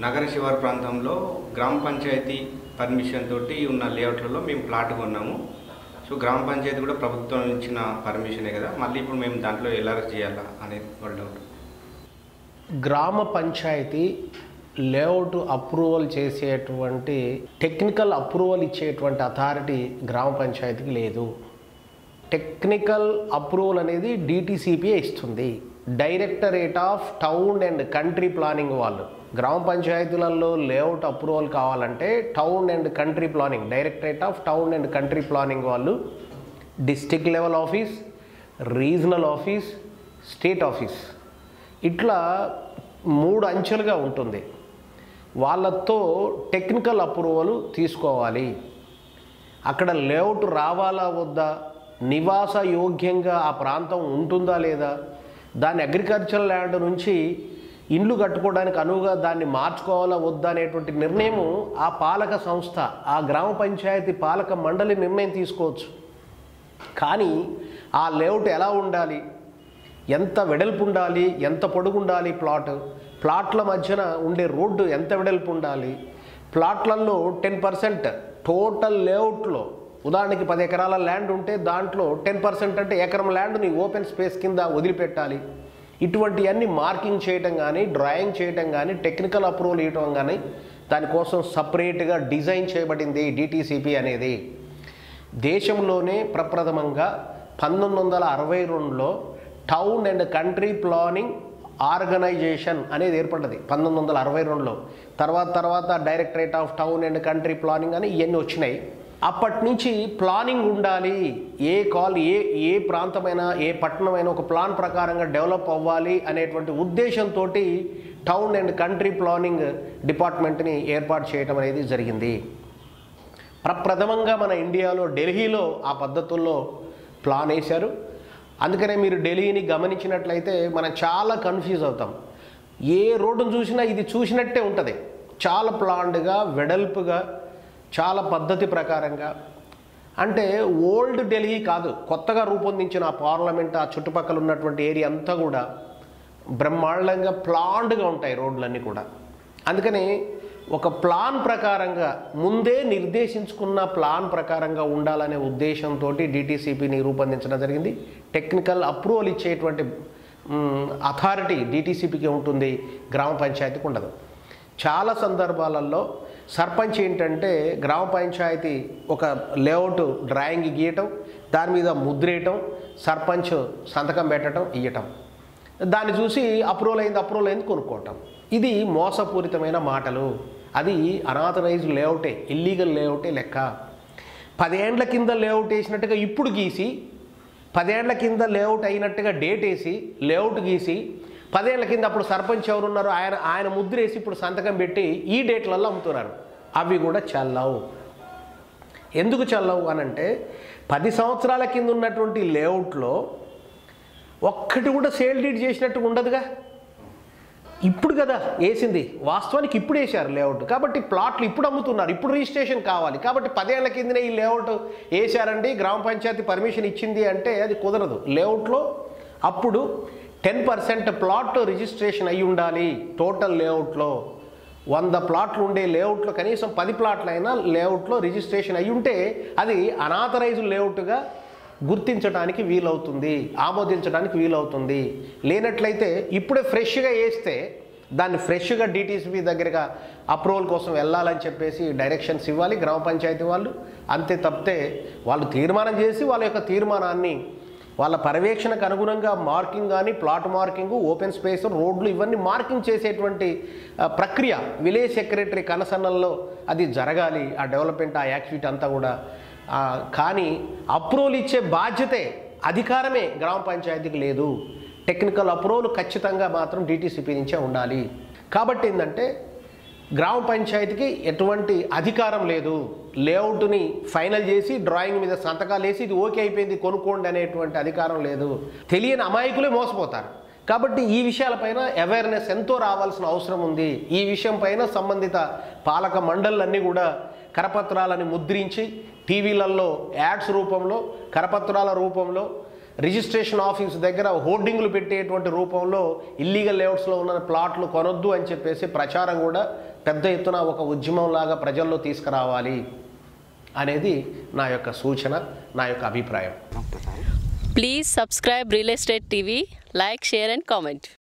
నగర శివారు ప్రాంతంలో గ్రామ పంచాయతీ పర్మిషన్ తోటి ఉన్న లేఅవుట్లలో మేము ప్లాట్ కొన్నాము సో గ్రామ పంచాయతీ కూడా ప్రభుత్వం ఇచ్చిన పర్మిషనే కదా మళ్ళీ ఇప్పుడు మేము దాంట్లో ఎలా చేయాలా అనేది వాళ్ళ డౌట్ గ్రామ పంచాయతీ లేఅవుట్ అప్రూవల్ చేసేటువంటి టెక్నికల్ అప్రూవల్ ఇచ్చేటువంటి అథారిటీ గ్రామ పంచాయతీకి లేదు టెక్నికల్ అప్రూవల్ అనేది డిటిసిపిఏ ఇస్తుంది directorate of town and country planning వాళ్ళు గ్రామ పంచాయతీలలో లేఅవుట్ అప్రూవల్ కావాలంటే town and country planning directorate of town and country planning వాళ్ళు district level office regional office state office ఇట్లా మూడు అంచెలుగా ఉంటుంది వాళ్ళతో టెక్నికల్ అప్రూవల్ తీసుకోవాలి అక్కడ లేఅవుట్ రావాలా వద్దా నివాస యోగ్యంగా ఆ ప్రాంతం ఉంటుందా లేదా దాన్ని అగ్రికల్చర్ ల్యాండ్ నుంచి ఇండ్లు కట్టుకోవడానికి అనువుగా దాన్ని మార్చుకోవాలా వద్దా అనేటువంటి నిర్ణయం ఆ పాలక సంస్థ ఆ గ్రామ పంచాయతీ పాలక మండలి నిర్ణయం తీసుకోవచ్చు కానీ ఆ లేఅవుట్ ఎలా ఉండాలి ఎంత వెడల్పు ఉండాలి ఎంత పొడుగు ఉండాలి ప్లాట్ ప్లాట్ల మధ్యన ఉండే రోడ్డు ఎంత వెడల్పు ఉండాలి ప్లాట్లలో టెన్ పర్సెంట్ టోటల్ లేఅవుట్లో ఉదాహరణకి పది ఎకరాల ల్యాండ్ ఉంటే దాంట్లో టెన్ పర్సెంట్ అంటే ఎకరం ల్యాండ్ని ఓపెన్ స్పేస్ కింద వదిలిపెట్టాలి ఇటువంటివన్నీ మార్కింగ్ చేయటం కానీ డ్రాయింగ్ చేయటం కానీ టెక్నికల్ అప్రూవల్ ఇవ్వటం కానీ దానికోసం సపరేట్గా డిజైన్ చేయబడింది డిటీసీపీ అనేది దేశంలోనే ప్రప్రథమంగా పంతొమ్మిది వందల అరవై రెండులో town and country planning organisation అనేది ఏర్పడ్డది పంతొమ్మిది వందల అరవై రెండులో తర్వాత తర్వాత directorate of town and country planning అని ఇవన్నీ వచ్చినాయి అప్పటి నుంచి ప్లానింగ్ ఉండాలి ఏ కాల్ ఏ ఏ ప్రాంతమైనా ఏ పట్టణమైనా ఒక ప్లాన్ ప్రకారంగా డెవలప్ అవ్వాలి అనేటువంటి ఉద్దేశంతో టౌన్ అండ్ కంట్రీ ప్లానింగ్ డిపార్ట్మెంట్ని ఏర్పాటు చేయడం అనేది జరిగింది ప్రప్రథమంగా మన ఇండియాలో ఢిల్లీలో ఆ పద్ధతుల్లో ప్లాన్ వేశారు అందుకనే మీరు ఢిల్లీని గమనించినట్లయితే మనం చాలా కన్ఫ్యూజ్ అవుతాం ఏ రోడ్డును చూసినా ఇది చూసినట్టే ఉంటుంది చాలా ప్లాన్డ్గా వెడల్పుగా చాలా పద్ధతి ప్రకారంగా అంటే ఓల్డ్ ఢిల్లీ కాదు కొత్తగా రూపొందించిన ఆ పార్లమెంట్ ఆ చుట్టుపక్కల ఉన్నటువంటి ఏరియా అంతా కూడా బ్రహ్మాండంగా ప్లాన్డ్గా ఉంటాయి రోడ్లన్నీ కూడా అందుకని ఒక ప్లాన్ ప్రకారంగా ముందే నిర్దేశించుకున్న ప్లాన్ ప్రకారంగా ఉండాలనే ఉద్దేశంతో డిటీసీపీని రూపొందించడం జరిగింది టెక్నికల్ అప్రూవల్ ఇచ్చేటువంటి అథారిటీ డిటీసీపీకి ఉంటుంది గ్రామ పంచాయతీకి ఉండదు చాలా సందర్భాలలో సర్పంచ్ ఏంటంటే గ్రామ పంచాయతీ ఒక లేఅవుట్ డ్రాయింగ్ గీయటం దాని మీద ముద్రేయటం సర్పంచ్ సంతకం పెట్టడం ఇయ్యటం దాన్ని చూసి అప్రూవల్ అయింది అప్రూవల్ అయింది కొనుక్కోవటం ఇది మోసపూరితమైన మాటలు అది అనాథరైజ్ లేఅవుటే ఇల్లీగల్ లేఅవుటే లెక్క పదేండ్ల కింద లేఅవుట్ వేసినట్టుగా ఇప్పుడు గీసి పదేండ్ల కింద లేఅవుట్ అయినట్టుగా డేట్ వేసి లేఅవుట్ గీసి పదేళ్ల కింద అప్పుడు సర్పంచ్ ఎవరున్నారో ఆయన ఆయన ముద్ర వేసి ఇప్పుడు సంతకం పెట్టి ఈ డేట్లలో అమ్ముతున్నారు అవి కూడా చల్లవు ఎందుకు చల్లవు అనంటే పది సంవత్సరాల కింద ఉన్నటువంటి లేఅవుట్లో ఒక్కటి కూడా సేల్ డీడ్ చేసినట్టు ఉండదుగా ఇప్పుడు కదా వేసింది వాస్తవానికి ఇప్పుడు వేశారు లేఅవుట్ కాబట్టి ప్లాట్లు ఇప్పుడు అమ్ముతున్నారు ఇప్పుడు రిజిస్ట్రేషన్ కావాలి కాబట్టి పదేళ్ల కిందనే ఈ లేఅవుట్ వేశారండి గ్రామ పంచాయతీ పర్మిషన్ ఇచ్చింది అంటే అది కుదరదు లేఅవుట్లో అప్పుడు టెన్ పర్సెంట్ ప్లాట్ రిజిస్ట్రేషన్ అయి ఉండాలి టోటల్ లేఅవుట్లో వంద ప్లాట్లు ఉండే లేఅవుట్లో కనీసం పది ప్లాట్లు అయినా లేఅవుట్లో రిజిస్ట్రేషన్ అయి ఉంటే అది అనాథరైజ్ లేఅవుట్గా గుర్తించడానికి వీలవుతుంది ఆమోదించడానికి వీలవుతుంది లేనట్లయితే ఇప్పుడే ఫ్రెష్గా వేస్తే దాన్ని ఫ్రెష్గా డిటీసీబీ దగ్గరగా అప్రూవల్ కోసం వెళ్ళాలని చెప్పేసి డైరెక్షన్స్ ఇవ్వాలి గ్రామ పంచాయతీ వాళ్ళు అంతే తప్పితే వాళ్ళు తీర్మానం చేసి వాళ్ళ యొక్క తీర్మానాన్ని వాళ్ళ పర్యవేక్షణకు అనుగుణంగా మార్కింగ్ కానీ ప్లాట్ మార్కింగ్ ఓపెన్ స్పేస్ రోడ్లు ఇవన్నీ మార్కింగ్ చేసేటువంటి ఆ, ప్రక్రియ విలేజ్ సెక్రటరీ కనసన్నల్లో అది జరగాలి ఆ డెవలప్మెంట్ ఆ యాక్టివిటీ అంతా కూడా ఆ, కానీ అప్రూవల్ ఇచ్చే బాధ్యతే అధికారమే గ్రామ పంచాయతీకి లేదు టెక్నికల్ అప్రూవల్ ఖచ్చితంగా మాత్రం డిటీసీపీ నుంచే ఉండాలి కాబట్టి ఏంటంటే గ్రామ పంచాయతీకి ఎటువంటి అధికారం లేదు లేఅవుట్ని ఫైనల్ చేసి డ్రాయింగ్ మీద సంతకాలు వేసి ఇది ఓకే అయిపోయింది కొనుక్కోండి అనేటువంటి అధికారం లేదు తెలియని అమాయకులే మోసపోతారు కాబట్టి ఈ విషయాలపైన అవేర్నెస్ ఎంతో రావాల్సిన అవసరం ఉంది ఈ విషయం పైన సంబంధిత పాలక మండళ్ళన్నీ కూడా కరపత్రాలని ముద్రించి టీవీలలో యాడ్స్ రూపంలో కరపత్రాల రూపంలో రిజిస్ట్రేషన్ ఆఫీస్ దగ్గర హోర్డింగ్లు పెట్టేటువంటి రూపంలో ఇల్లీగల్ లేఅవుట్స్లో ఉన్న ప్లాట్లు కొనొద్దు అని చెప్పేసి ప్రచారం కూడా పెద్ద ఎత్తున ఒక ఉద్యమంలాగా ప్రజల్లో తీసుకురావాలి అనేది నా యొక్క సూచన నా యొక్క అభిప్రాయం Please subscribe Real Estate TV, like, share, and comment.